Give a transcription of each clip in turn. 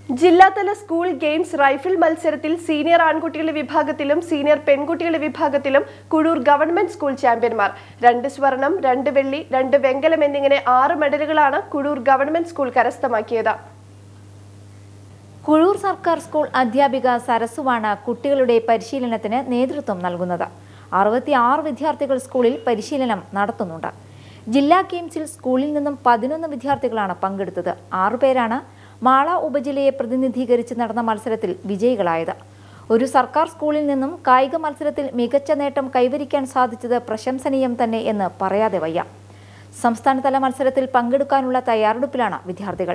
ജില്ലാതല school games rifle മത്സരത്തിൽ senior ആൺകുട്ടികളുടെ വിഭാഗത്തിലും സീനിയർ പെൺകുട്ടികളുടെ വിഭാഗത്തിലും കുഴൂർ ഗവൺമെന്റ് സ്കൂൾ ചാമ്പ്യന്മാർ രണ്ട് സ്വർണം രണ്ട് വെള്ളി രണ്ട് വെങ്കലം എന്നിങ്ങനെ ആറ് മെഡലുകളാണ് കുഴൂർ ഗവൺമെന്റ് സ്കൂൾ കരസ്ഥമാക്കിയത് കുഴൂർ സർക്കാർ സ്കൂൾ അധ്യാപിക സരസുവാണ് കുട്ടികളുടെ പരിശീലനത്തിന് നേതൃത്വം നൽകുന്നത് അറുപത്തിയാറ് വിദ്യാർത്ഥികൾ സ്കൂളിൽ പരിശീലനം നടത്തുന്നുണ്ട് ജില്ലാ ഗെയിംസിൽ സ്കൂളിൽ നിന്നും പതിനൊന്ന് വിദ്യാർത്ഥികളാണ് പങ്കെടുത്തത് ആറുപേരാണ് മാള ഉപജില്ലയെ പ്രതിനിധീകരിച്ച് നടന്ന മത്സരത്തിൽ വിജയികളായത് ഒരു സർക്കാർ സ്കൂളിൽ നിന്നും കായിക മത്സരത്തിൽ മികച്ച നേട്ടം കൈവരിക്കാൻ സാധിച്ചത് പ്രശംസനീയം തന്നെ എന്ന് പറയാതെ വയ്യ സംസ്ഥാനതല മത്സരത്തിൽ പങ്കെടുക്കാനുള്ള തയ്യാറെടുപ്പിലാണ് വിദ്യാർത്ഥികൾ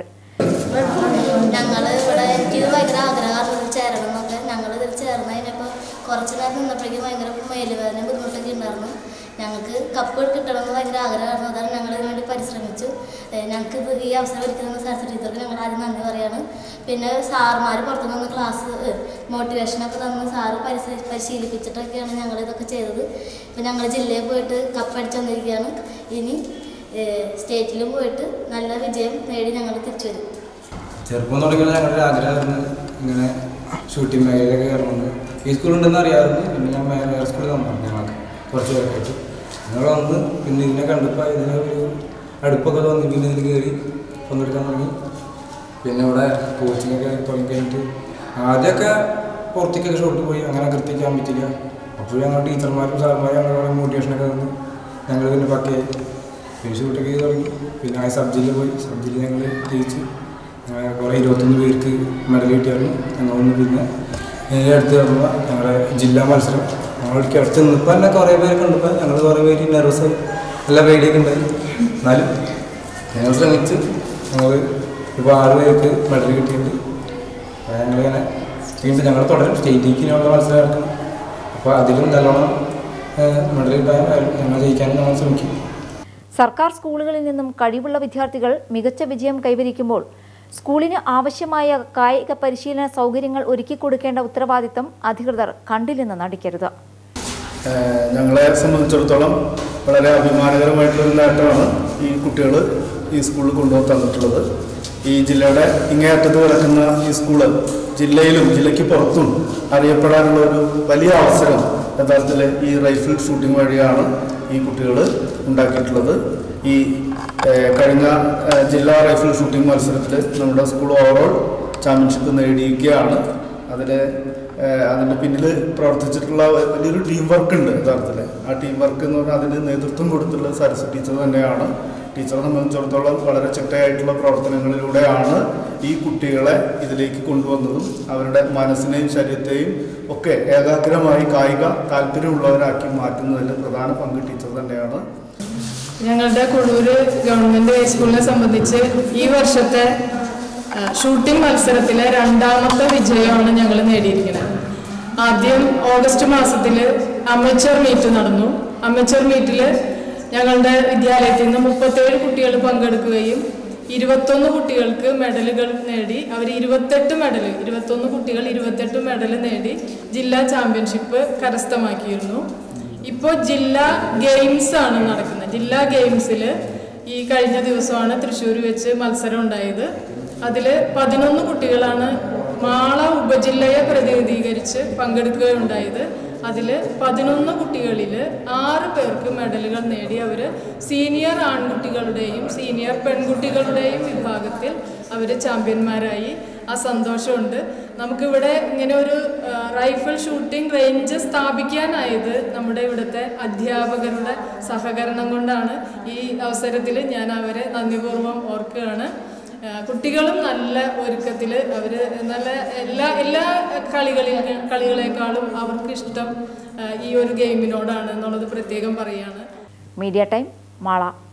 ഞങ്ങൾ ഇവിടെ എനിക്ക് ഭയങ്കര ആഗ്രഹമായിരുന്നു ചേരണം എന്നൊക്കെ ഞങ്ങൾ ഇതിൽ ചേർന്ന് കഴിഞ്ഞപ്പോൾ കുറച്ച് നേരം നിന്നപ്പോഴേക്കും ഭയങ്കര മേലുവേദന ബുദ്ധിമുട്ടൊക്കെ ഉണ്ടായിരുന്നു ഞങ്ങൾക്ക് കപ്പ് കിട്ടണമെന്ന് ഭയങ്കര ആഗ്രഹമായിരുന്നു അതാണ് ഞങ്ങൾ ഇതിനു വേണ്ടി പരിശ്രമിച്ചു ഏഹ് ഞങ്ങൾക്ക് ഇത് ഈ അവസരം ഒരുക്കുന്ന സരസ്വതി ടീച്ചർക്ക് ഞങ്ങൾ ആദ്യം നന്ദി പറയാണ് പിന്നെ സാറുമാർ പുറത്തു നിന്ന് ക്ലാസ് മോട്ടിവേഷനൊക്കെ തന്ന് സാറ് പരിശീ പരിശീലിപ്പിച്ചിട്ടൊക്കെയാണ് ഞങ്ങൾ ഇതൊക്കെ ചെയ്തത് ഇപ്പം ഞങ്ങൾ ജില്ലയിൽ പോയിട്ട് കപ്പ് അടിച്ചു വന്നിരിക്കുകയാണ് ഇനി ഏഹ് സ്റ്റേറ്റിലും പോയിട്ട് നല്ല വിജയം നേടി ഞങ്ങൾ തിരിച്ചു വരും ചെറുപ്പം തുടങ്ങിയുള്ള ഞങ്ങളുടെ ആഗ്രഹമായിരുന്നു ഇങ്ങനെ ഷൂട്ടിംഗ് മേഖലയിലൊക്കെ കയറണമെന്ന് ഈ സ്കൂളുണ്ടെന്ന് അറിയാമായിരുന്നു പിന്നെ ഞാൻ വേറെ വേറെ സ്കൂളിൽ വന്നു ഞങ്ങൾക്ക് കുറച്ച് പേർക്കായിട്ട് ഞങ്ങൾ വന്ന് പിന്നെ ഇതിനെ കണ്ടപ്പോൾ ഇതിനെ ഒരു അടുപ്പൊക്കെ തോന്നി പിന്നെ ഇതിൽ കയറി പങ്കെടുക്കാൻ തുടങ്ങി പിന്നെ ഇവിടെ കോച്ചിങ്ങൊക്കെ തുടങ്ങി കഴിഞ്ഞിട്ട് ആദ്യമൊക്കെ പുറത്തേക്കൊക്കെ ഷൂട്ട് പോയി അങ്ങനെ കൃത്യക്കാൻ പറ്റില്ല അപ്പോൾ ഞങ്ങൾ ടീച്ചർമാരും സാർമാരും അങ്ങനെ കുറേ മോട്ടിവേഷനൊക്കെ തന്നു ഞങ്ങൾ പിന്നെ പക്കയായി പിന്നെ ഷൂട്ടൊക്കെ ചെയ്ത് തുടങ്ങി പിന്നെ ആ സബ് ജില്ലയിൽ പോയി സബ് ജില്ല ഞങ്ങൾ ജയിച്ചു അങ്ങനെ കുറേ ഇരുപത്തൊന്ന് പേർക്ക് മെഡൽ കിട്ടിയായിരുന്നു ഞങ്ങളൊന്ന് പിന്നെ ഈ അടുത്ത് വരുമ്പോൾ ഞങ്ങളുടെ ജില്ലാ മത്സരം ഞങ്ങളുടെ അടുത്ത് നിന്നപ്പോൾ തന്നെ കുറേ പേര് കണ്ടപ്പോൾ ഞങ്ങൾ കുറേ പേര് നെർവസ് നല്ല പേടിയൊക്കെ ഉണ്ടായി എന്നാലും ഞങ്ങൾ ശ്രമിച്ച് ഞങ്ങൾ ഇപ്പോൾ ആറ് പേർക്ക് മെഡൽ കിട്ടിയിട്ടുണ്ട് അപ്പോൾ ഞങ്ങളിങ്ങനെ വീണ്ടും ഞങ്ങൾ തുടരും സ്റ്റേറ്റിലേക്ക് ഞങ്ങളുടെ മത്സരം നടക്കണം അപ്പോൾ അതിലും നല്ലോണം മെഡൽ കിട്ടാൻ ഞങ്ങൾ ജയിക്കാനും ഞങ്ങൾ ശ്രമിക്കും സർക്കാർ സ്കൂളുകളിൽ നിന്നും കഴിവുള്ള വിദ്യാർത്ഥികൾ മികച്ച വിജയം കൈവരിക്കുമ്പോൾ സ്കൂളിന് ആവശ്യമായ കായിക പരിശീലന സൗകര്യങ്ങൾ ഒരുക്കി കൊടുക്കേണ്ട ഉത്തരവാദിത്തം അധികൃതർ കണ്ടില്ലെന്ന് നടിക്കരുത് ഏഹ് ഞങ്ങളെ സംബന്ധിച്ചിടത്തോളം വളരെ അഭിമാനകരമായിട്ടുള്ളൊരു നേട്ടമാണ് ഈ കുട്ടികൾ ഈ സ്കൂളിൽ കൊണ്ടുവന്ന് തന്നിട്ടുള്ളത് ഈ ജില്ലയുടെ ഇങ്ങേയറ്റത്ത് കിടക്കുന്ന ഈ സ്കൂള് ജില്ലയിലും ജില്ലയ്ക്ക് പുറത്തും അറിയപ്പെടാനുള്ള ഒരു വലിയ അവസരം യഥാർത്ഥത്തിൽ ഈ റൈഫിൾ ഷൂട്ടിംഗ് വഴിയാണ് ഈ കുട്ടികൾ ഉണ്ടാക്കിയിട്ടുള്ളത് ഈ ഏഹ് കഴിഞ്ഞ ഏഹ് ജില്ലാ റൈഫിൾ ഷൂട്ടിംഗ് മത്സരത്തിൽ നമ്മുടെ സ്കൂൾ ഓവറോൾ ചാമ്പ്യൻഷിപ്പ് നേടിയിരിക്കുകയാണ് അതിൽ അതിൻ്റെ പിന്നിൽ പ്രവർത്തിച്ചിട്ടുള്ള വലിയൊരു ടീം വർക്ക് ഉണ്ട് യഥാർത്ഥത്തിൽ ആ ടീം വർക്ക് എന്ന് പറഞ്ഞാൽ അതിന് നേതൃത്വം കൊടുത്തിട്ടുള്ളത് സരസ്വതി ടീച്ചർ തന്നെയാണ് ടീച്ചറെ സംബന്ധിച്ചിടത്തോളം വളരെ ചിട്ടയായിട്ടുള്ള പ്രവർത്തനങ്ങളിലൂടെയാണ് ഈ കുട്ടികളെ ഇതിലേക്ക് കൊണ്ടുവന്നതും അവരുടെ മനസ്സിനെയും ശരീരത്തെയും ഒക്കെ ഏകാഗ്രമായി കായിക താല്പര്യമുള്ളവരാക്കി മാറ്റുന്നതിൽ പ്രധാന പങ്ക് ടീച്ചർ തന്നെയാണ് ഞങ്ങളുടെ കുഴൂര് ഗവൺമെന്റ് ഹൈസ്കൂളിനെ സംബന്ധിച്ച് ഈ വർഷത്തെ ആ, ഷൂട്ടിംഗ് മത്സരത്തിലെ രണ്ടാമത്തെ വിജയമാണ് ഞങ്ങൾ നേടിയിരിക്കുന്നത് ആദ്യം ഓഗസ്റ്റ് മാസത്തിൽ അമച്ചർ മീറ്റ് നടന്നു അമച്ചർ മീറ്റിൽ ഞങ്ങളുടെ വിദ്യാലയത്തിൽ നിന്ന് മുപ്പത്തേഴ് കുട്ടികൾ പങ്കെടുക്കുകയും ഇരുപത്തൊന്ന് കുട്ടികൾക്ക് മെഡലുകൾ നേടി അവർ ഇരുപത്തെട്ട് മെഡൽ ഇരുപത്തൊന്ന് കുട്ടികൾ ഇരുപത്തെട്ട് മെഡൽ നേടി ജില്ലാ ചാമ്പ്യൻഷിപ്പ് കരസ്ഥമാക്കിയിരുന്നു ഇപ്പോൾ ജില്ലാ ഗെയിംസ് ആണ് നടക്കുന്നത് ജില്ലാ ഗെയിംസിൽ ഈ കഴിഞ്ഞ ദിവസമാണ് തൃശ്ശൂർ വെച്ച് മത്സരം ഉണ്ടായത് അതിൽ പതിനൊന്ന് കുട്ടികളാണ് മാള ഉപജില്ലയെ പ്രതിനിധീകരിച്ച് പങ്കെടുക്കുകയുണ്ടായത് അതിൽ പതിനൊന്ന് കുട്ടികളിൽ ആറ് പേർക്ക് മെഡലുകൾ നേടി അവർ സീനിയർ ആൺകുട്ടികളുടെയും സീനിയർ പെൺകുട്ടികളുടെയും വിഭാഗത്തിൽ അവർ ചാമ്പ്യന്മാരായി ആ സന്തോഷമുണ്ട് നമുക്കിവിടെ ഇങ്ങനെ ഒരു ആ, റൈഫിൾ ഷൂട്ടിംഗ് റേഞ്ച് സ്ഥാപിക്കാനായത് നമ്മുടെ ഇവിടുത്തെ അധ്യാപകരുടെ സഹകരണം കൊണ്ടാണ് ഈ അവസരത്തിൽ ഞാൻ അവരെ നന്ദിപൂർവ്വം ഓർക്കുകയാണ് ആ, കുട്ടികളും നല്ല ഒരുക്കത്തിൽ അവർ നല്ല എല്ലാ എല്ലാ കളികളിൽ കളികളെക്കാളും അവർക്ക് ഇഷ്ടം ആ, ഈ ഒരു ഗെയിമിനോടാണ് എന്നുള്ളത് പ്രത്യേകം പറയുകയാണ് മീഡിയ ടൈം മാള